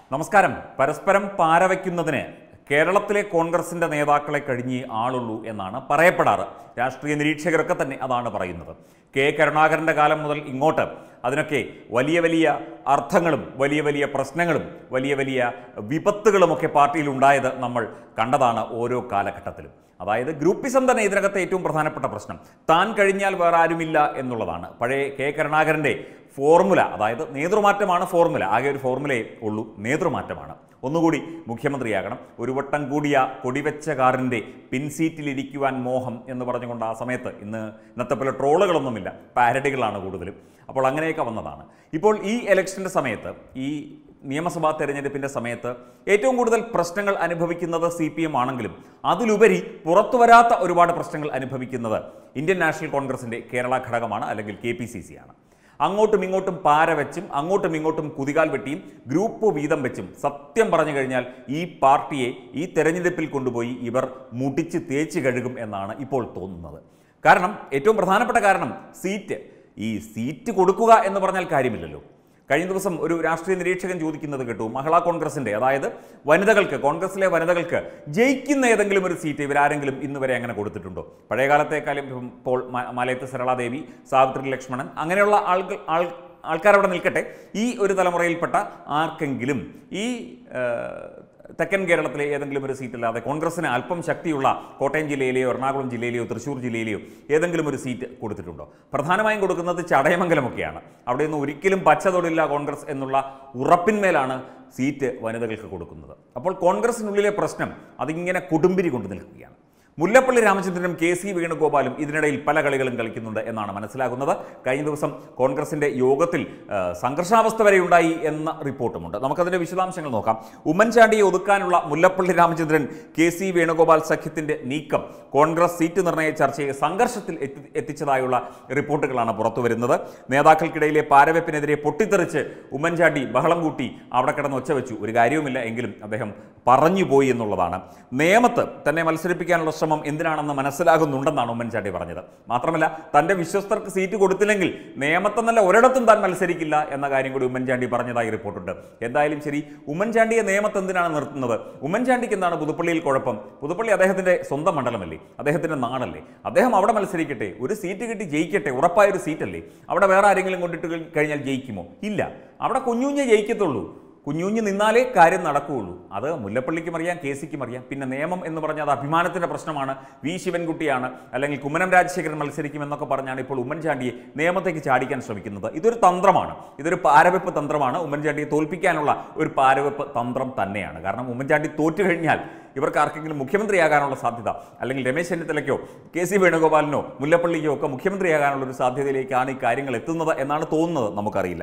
നമസ്കാരം പരസ്പരം പാരവയ്ക്കുന്നതിന് കേരളത്തിലെ കോൺഗ്രസിന്റെ നേതാക്കളെ കഴിഞ്ഞേ ആളുള്ളൂ എന്നാണ് പറയപ്പെടാറ് രാഷ്ട്രീയ നിരീക്ഷകരൊക്കെ തന്നെ അതാണ് പറയുന്നത് കെ കരുണാകരന്റെ കാലം മുതൽ ഇങ്ങോട്ട് അതിനൊക്കെ വലിയ വലിയ അർത്ഥങ്ങളും വലിയ വലിയ പ്രശ്നങ്ങളും വലിയ വലിയ വിപത്തുകളുമൊക്കെ പാർട്ടിയിൽ ഉണ്ടായത് നമ്മൾ കണ്ടതാണ് ഓരോ കാലഘട്ടത്തിലും അതായത് ഗ്രൂപ്പിസം തന്നെ ഇതിനകത്തെ ഏറ്റവും പ്രധാനപ്പെട്ട പ്രശ്നം താൻ കഴിഞ്ഞാൽ വേറെ ആരുമില്ല എന്നുള്ളതാണ് പഴയ കെ കരുണാകരൻ്റെ ഫോർമുല അതായത് നേതൃമാറ്റമാണ് ഫോർമുല ആകെ ഒരു ഫോർമുലയേ ഉള്ളൂ നേതൃമാറ്റമാണ് ഒന്നുകൂടി മുഖ്യമന്ത്രിയാകണം ഒരു വട്ടം കൂടിയ കൊടിവെച്ച കാറിൻ്റെ പിൻസീറ്റിലിരിക്കുവാൻ മോഹം എന്ന് പറഞ്ഞുകൊണ്ട് ആ സമയത്ത് ഇന്ന് ഇന്നത്തെ പോലെ ട്രോളുകളൊന്നുമില്ല പാരഡികളാണ് കൂടുതലും അപ്പോൾ അങ്ങനെയൊക്കെ വന്നതാണ് ഇപ്പോൾ ഈ ഇലക്ഷൻ്റെ സമയത്ത് ഈ നിയമസഭാ തെരഞ്ഞെടുപ്പിൻ്റെ സമയത്ത് ഏറ്റവും കൂടുതൽ പ്രശ്നങ്ങൾ അനുഭവിക്കുന്നത് സി പി എം ആണെങ്കിലും അതിലുപരി പുറത്തു വരാത്ത ഒരുപാട് പ്രശ്നങ്ങൾ അനുഭവിക്കുന്നത് ഇന്ത്യൻ നാഷണൽ കോൺഗ്രസിൻ്റെ കേരള ഘടകമാണ് അല്ലെങ്കിൽ കെ പി സി സി ആണ് അങ്ങോട്ടും ഇങ്ങോട്ടും പാര വെച്ചും അങ്ങോട്ടും ഇങ്ങോട്ടും കുതികാൽ വെട്ടിയും ഗ്രൂപ്പ് വീതം വെച്ചും സത്യം പറഞ്ഞു കഴിഞ്ഞാൽ ഈ പാർട്ടിയെ ഈ തെരഞ്ഞെടുപ്പിൽ കൊണ്ടുപോയി ഇവർ മുടിച്ച് തേച്ച് കഴുകും എന്നാണ് ഇപ്പോൾ തോന്നുന്നത് കാരണം ഏറ്റവും പ്രധാനപ്പെട്ട കാരണം സീറ്റ് ഈ സീറ്റ് കൊടുക്കുക എന്ന് പറഞ്ഞാൽ കാര്യമില്ലല്ലോ കഴിഞ്ഞ ദിവസം ഒരു രാഷ്ട്രീയ നിരീക്ഷകൻ ചോദിക്കുന്നത് കേട്ടു മഹിളാ കോൺഗ്രസിന്റെ അതായത് വനിതകൾക്ക് കോൺഗ്രസിലെ വനിതകൾക്ക് ജയിക്കുന്ന ഏതെങ്കിലും ഒരു സീറ്റ് ഇവരാരെങ്കിലും ഇന്ന് വരെ അങ്ങനെ കൊടുത്തിട്ടുണ്ടോ പഴയകാലത്തെക്കാളും ഇപ്പം ഇപ്പോൾ മ- മലയത്ത് സരളാദേവി സാവിത്രി ലക്ഷ്മണൻ അങ്ങനെയുള്ള ആളുകൾ ആൾ ആൾക്കാരവിടെ നിൽക്കട്ടെ ഈ ഒരു തലമുറയിൽപ്പെട്ട ആർക്കെങ്കിലും ഈ ആ, തെക്കൻ കേരളത്തിലെ ഏതെങ്കിലും ഒരു സീറ്റല്ലാതെ കോൺഗ്രസിന് അല്പം ശക്തിയുള്ള കോട്ടയം ജില്ലയിലെയോ എറണാകുളം ജില്ലയിലെയോ തൃശ്ശൂർ ജില്ലയിലെയോ ഏതെങ്കിലും ഒരു സീറ്റ് കൊടുത്തിട്ടുണ്ടോ പ്രധാനമായും കൊടുക്കുന്നത് ചടയമംഗലമൊക്കെയാണ് അവിടെയൊന്നും ഒരിക്കലും പച്ച തൊടില്ല കോൺഗ്രസ് എന്നുള്ള ഉറപ്പിന്മേലാണ് സീറ്റ് വനിതകൾക്ക് കൊടുക്കുന്നത് അപ്പോൾ കോൺഗ്രസിനുള്ളിലെ പ്രശ്നം അതിങ്ങനെ കൊടുമ്പിരി കൊണ്ട് നിൽക്കുകയാണ് മുല്ലപ്പള്ളി രാമചന്ദ്രനും കെ സി വേണുഗോപാലും ഇതിനിടയിൽ പല കളികളും കളിക്കുന്നുണ്ട് എന്നാണ് മനസ്സിലാകുന്നത് കഴിഞ്ഞ ദിവസം കോൺഗ്രസിന്റെ യോഗത്തിൽ ആ, സംഘർഷാവസ്ഥ വരെ ഉണ്ടായി എന്ന റിപ്പോർട്ടുമുണ്ട് നമുക്കതിന്റെ വിശദാംശങ്ങൾ നോക്കാം ഉമ്മൻചാണ്ടിയെ ഒതുക്കാനുള്ള മുല്ലപ്പള്ളി രാമചന്ദ്രൻ കെ സി വേണുഗോപാൽ സഖ്യത്തിന്റെ നീക്കം കോൺഗ്രസ് സീറ്റ് നിർണയ ചർച്ചയെ സംഘർഷത്തിൽ എത്തി എത്തിച്ചതായുള്ള റിപ്പോർട്ടുകളാണ് പുറത്തു വരുന്നത് നേതാക്കൾക്കിടയിലെ പാരവെപ്പിനെതിരെ പൊട്ടിത്തെറിച്ച് ഉമ്മൻചാണ്ടി ബഹളം കൂട്ടി അവിടെ കിടന്ന് ഒച്ച വെച്ചു ഒരു കാര്യവുമില്ല എങ്കിലും അദ്ദേഹം പറഞ്ഞു പോയി എന്നുള്ളതാണ് നേമത്ത് തന്നെ മത്സരിപ്പിക്കാനുള്ള ശ്രമം എന്തിനാണെന്ന് മനസ്സിലാകുന്നുണ്ടെന്നാണ് ഉമ്മൻചാണ്ടി പറഞ്ഞത് മാത്രമല്ല തന്റെ വിശ്വസ്തർക്ക് സീറ്റ് കൊടുത്തില്ലെങ്കിൽ നേമത്തെന്നല്ല ഒരിടത്തും താൻ മത്സരിക്കില്ല എന്ന കാര്യം കൂടി ഉമ്മൻചാണ്ടി പറഞ്ഞതായി റിപ്പോർട്ടുണ്ട് എന്തായാലും ശരി ഉമ്മൻചാണ്ടിയെ നേമത്ത് എന്തിനാണ് നിർത്തുന്നത് ഉമ്മൻചാണ്ടിക്ക് എന്താണ് പുതുപ്പള്ളിയിൽ കുഴപ്പം പുതുപ്പള്ളി അദ്ദേഹത്തിന്റെ സ്വന്തം മണ്ഡലമല്ലേ അദ്ദേഹത്തിന്റെ നാടല്ലേ അദ്ദേഹം അവിടെ മത്സരിക്കട്ടെ ഒരു സീറ്റ് കിട്ടി ജയിക്കട്ടെ ഉറപ്പായ ഒരു സീറ്റല്ലേ അവിടെ വേറെ ആരെങ്കിലും കൊണ്ടിട്ട് കഴിഞ്ഞാൽ ജയിക്കുമോ ഇല്ല അവിടെ കുഞ്ഞുഞ്ഞെ ജയിക്കത്തുള്ളൂ കുഞ്ഞുഞ്ഞ് നിന്നാലേ കാര്യം നടക്കുകയുള്ളൂ അത് മുല്ലപ്പള്ളിക്കും അറിയാം കെ സിക്കും അറിയാം പിന്നെ നിയമം എന്ന് പറഞ്ഞാൽ അത് അഭിമാനത്തിന്റെ പ്രശ്നമാണ് വി ശിവൻകുട്ടിയാണ് അല്ലെങ്കിൽ കുമ്മനം രാജശേഖരൻ മത്സരിക്കും എന്നൊക്കെ പറഞ്ഞാണ് ഇപ്പോൾ ഉമ്മൻചാണ്ടിയെ നിയമത്തേക്ക് ചാടിക്കാൻ ശ്രമിക്കുന്നത് ഇതൊരു തന്ത്രമാണ് ഇതൊരു പാരവെപ്പ് തന്ത്രമാണ് ഉമ്മൻചാണ്ടിയെ തോൽപ്പിക്കാനുള്ള ഒരു പാരവെപ്പ് തന്ത്രം തന്നെയാണ് കാരണം ഉമ്മൻചാണ്ടി തോറ്റു കഴിഞ്ഞാൽ ഇവർക്ക് ആർക്കെങ്കിലും മുഖ്യമന്ത്രിയാകാനുള്ള സാധ്യത അല്ലെങ്കിൽ രമേശ് ചെന്നിത്തലയ്ക്കോ കെ സി വേണുഗോപാലിനോ മുല്ലപ്പള്ളിക്കോ ഒക്കെ മുഖ്യമന്ത്രിയാകാനുള്ള ഒരു സാധ്യതയിലേക്കാണ് ഈ കാര്യങ്ങൾ എത്തുന്നത് എന്നാണ് തോന്നുന്നത് നമുക്കറിയില്ല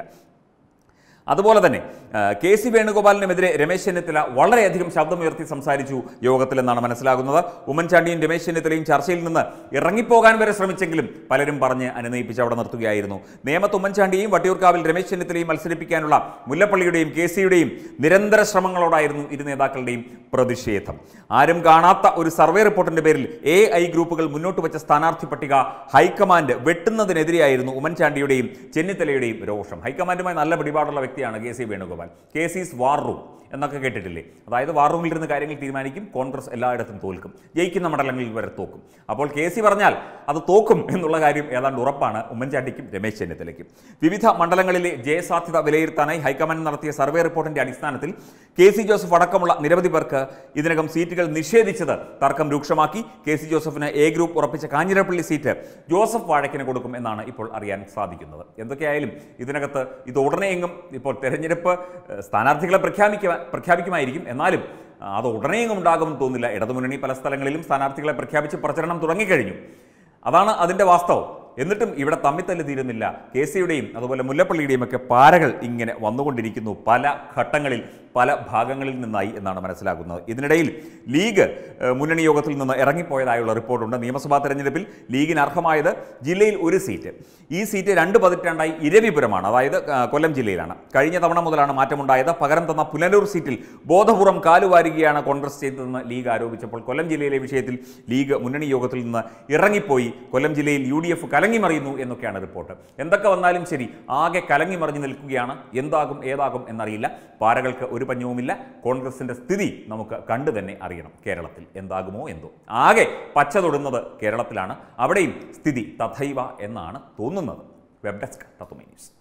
അതുപോലെ തന്നെ ആ, കെ സി വേണുഗോപാലിനുമെതിരെ രമേശ് ചെന്നിത്തല വളരെയധികം ശബ്ദമുയർത്തി സംസാരിച്ചു യോഗത്തിലെന്നാണ് മനസ്സിലാകുന്നത് ഉമ്മൻചാണ്ടിയും രമേശ് ചെന്നിത്തലയും ചർച്ചയിൽ നിന്ന് ഇറങ്ങിപ്പോകാൻ വരെ ശ്രമിച്ചെങ്കിലും പലരും പറഞ്ഞ് അനുനയിപ്പിച്ച് അവിടെ നിർത്തുകയായിരുന്നു നേമത്ത് ഉമ്മൻചാണ്ടിയെയും വട്ടിയൂർക്കാവിൽ രമേശ് ചെന്നിത്തലയും മത്സരിപ്പിക്കാനുള്ള മുല്ലപ്പള്ളിയുടെയും കെ സിയുടെയും നിരന്തര ശ്രമങ്ങളോടായിരുന്നു ഇരു നേതാക്കളുടെയും പ്രതിഷേധം ആരും കാണാത്ത ഒരു സർവേ റിപ്പോർട്ടിന്റെ പേരിൽ എ ഐ ഗ്രൂപ്പുകൾ മുന്നോട്ട് വെച്ച സ്ഥാനാർത്ഥി പട്ടിക ഹൈക്കമാൻഡ് വെട്ടുന്നതിനെതിരെയായിരുന്നു ഉമ്മൻചാണ്ടിയുടെയും ചെന്നിത്തലയുടെയും രോഷം ഹൈക്കമാൻഡുമായി നല്ല പിടിപാടുള്ള വ്യക്തിയാണ് കെ സി വേണുഗോപാൽ കെ സീസ് വാർ റൂം എന്നൊക്കെ കേട്ടിട്ടില്ലേ അതായത് വാർ റൂമിൽ ഇരുന്ന് കാര്യങ്ങൾ തീരുമാനിക്കും കോൺഗ്രസ് എല്ലായിടത്തും തോൽക്കും ജയിക്കുന്ന മണ്ഡലങ്ങളിൽ വരെ തോക്കും അപ്പോൾ കെ സി പറഞ്ഞാൽ അത് തോക്കും എന്നുള്ള കാര്യം ഏതാണ്ട് ഉറപ്പാണ് ഉമ്മൻചാണ്ടിക്കും രമേശ് ചെന്നിത്തലയ്ക്കും വിവിധ മണ്ഡലങ്ങളിലെ ജയസാധ്യത വിലയിരുത്താനായി ഹൈക്കമാൻഡ് നടത്തിയ സർവേ റിപ്പോർട്ടിന്റെ അടിസ്ഥാനത്തിൽ കെ സി ജോസഫ് അടക്കമുള്ള നിരവധി പേർക്ക് ഇതിനകം സീറ്റുകൾ നിഷേധിച്ചത് തർക്കം രൂക്ഷമാക്കി കെ സി ജോസഫിന് എ ഗ്രൂപ്പ് ഉറപ്പിച്ച കാഞ്ഞിരപ്പള്ളി സീറ്റ് ജോസഫ് വാഴക്കിന് കൊടുക്കും എന്നാണ് ഇപ്പോൾ അറിയാൻ സാധിക്കുന്നത് എന്തൊക്കെയായാലും ഇതിനകത്ത് ഇത് ഉടനെയെങ്കും ഇപ്പോൾ തെരഞ്ഞെടുപ്പ് ഏഹ്, സ്ഥാനാർത്ഥികളെ പ്രഖ്യാപിക്കുക പ്രഖ്യാപിക്കുമായിരിക്കും എന്നാലും ആ, അത് ഉടനെയെങ്കും ഉണ്ടാകുമെന്ന് തോന്നുന്നില്ല ഇടതുമുന്നണി പല സ്ഥലങ്ങളിലും സ്ഥാനാർത്ഥികളെ പ്രഖ്യാപിച്ച് പ്രചരണം തുടങ്ങിക്കഴിഞ്ഞു അതാണ് അതിൻ്റെ വാസ്തവം എന്നിട്ടും ഇവിടെ തമ്മിത്തല്ല് തീരുന്നില്ല കെ സിയുടെയും അതുപോലെ മുല്ലപ്പള്ളിയുടെയും ഒക്കെ പാരകൾ ഇങ്ങനെ വന്നുകൊണ്ടിരിക്കുന്നു പല ഘട്ടങ്ങളിൽ പല ഭാഗങ്ങളിൽ നിന്നായി എന്നാണ് മനസ്സിലാക്കുന്നത് ഇതിനിടയിൽ ലീഗ് ഏഹ്, മുന്നണി യോഗത്തിൽ നിന്ന് ഇറങ്ങിപ്പോയതായുള്ള റിപ്പോർട്ടുണ്ട് നിയമസഭാ തെരഞ്ഞെടുപ്പിൽ ലീഗിന് അർഹമായത് ജില്ലയിൽ ഒരു സീറ്റ് ഈ സീറ്റ് രണ്ട് പതിറ്റാണ്ടായി ഇരവിപുരമാണ് അതായത് ആ, കൊല്ലം ജില്ലയിലാണ് കഴിഞ്ഞ തവണ മുതലാണ് മാറ്റമുണ്ടായത് പകരം തന്ന പുനലൂർ സീറ്റിൽ ബോധപൂർവം കാലുവാരുകയാണ് കോൺഗ്രസ് ചെയ്തതെന്ന് ലീഗ് ആരോപിച്ചപ്പോൾ കൊല്ലം ജില്ലയിലെ വിഷയത്തിൽ ലീഗ് മുന്നണി യോഗത്തിൽ നിന്ന് ഇറങ്ങിപ്പോയി കൊല്ലം ജില്ലയിൽ യു ഡി എഫ് കലങ്ങി മറിയുന്നു എന്നൊക്കെയാണ് റിപ്പോർട്ട് എന്തൊക്കെ വന്നാലും ശരി ആകെ കലങ്ങി മറിഞ്ഞു നിൽക്കുകയാണ് എന്താകും ഏതാകും എന്നറിയില്ല പാരകൾക്ക് ഒരു പഞ്ഞവുമില്ല കോൺഗ്രസിൻ്റെ സ്ഥിതി നമുക്ക് കണ്ടു തന്നെ അറിയണം കേരളത്തിൽ എന്താകുമോ എന്തോ ആകെ പച്ച തൊടുന്നത് കേരളത്തിലാണ് അവിടെയും സ്ഥിതി തഥൈവ എന്നാണ് തോന്നുന്നത് വെബ് ഡെസ്ക് തത്വമേ ന്യൂസ്